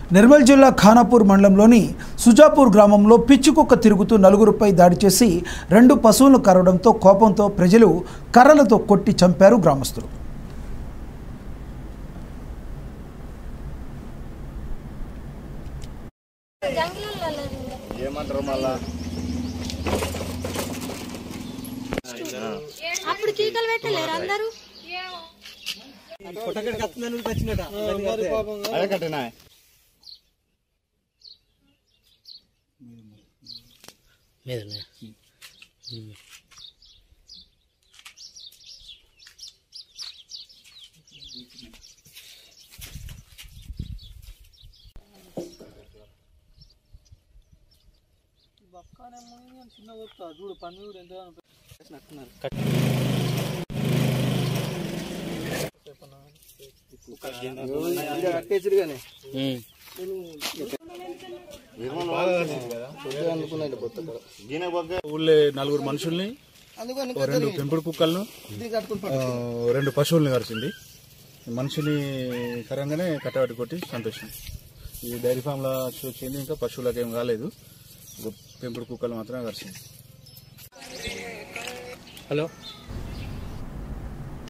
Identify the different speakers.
Speaker 1: నిర్మల్ జిల్లా ఖానాపూర్ మండలంలోని సుజాపూర్ గ్రామంలో పిచ్చికుక్క తిరుగుతూ నలుగురుపై దాడి చేసి రెండు పశువులను కరవడంతో కోపంతో ప్రజలు కర్రలతో కొట్టి చంపారు గ్రామస్తులు
Speaker 2: ఏమంటారు మళ్ళా
Speaker 3: అప్పుడు కీకలు పెట్టలేరు అందరూ
Speaker 2: అదే కట్టినా
Speaker 4: మీదనే
Speaker 5: ఊళ్ళో నలుగురు మనుషుల్ని ఓ రెండు పెంపుడు కుక్కలను ఆ, రెండు పశువుల్ని కరిచింది మనిషిని కరంగానే కట్టబెట్టి కొట్టి సంతోషం ఈ డైరీ ఫామ్ లో వచ్చింది ఇంకా పశువులకు ఏం కాలేదు ఒక పెంపుడు కుక్కలు మాత్రమే కరిచింది
Speaker 4: హలో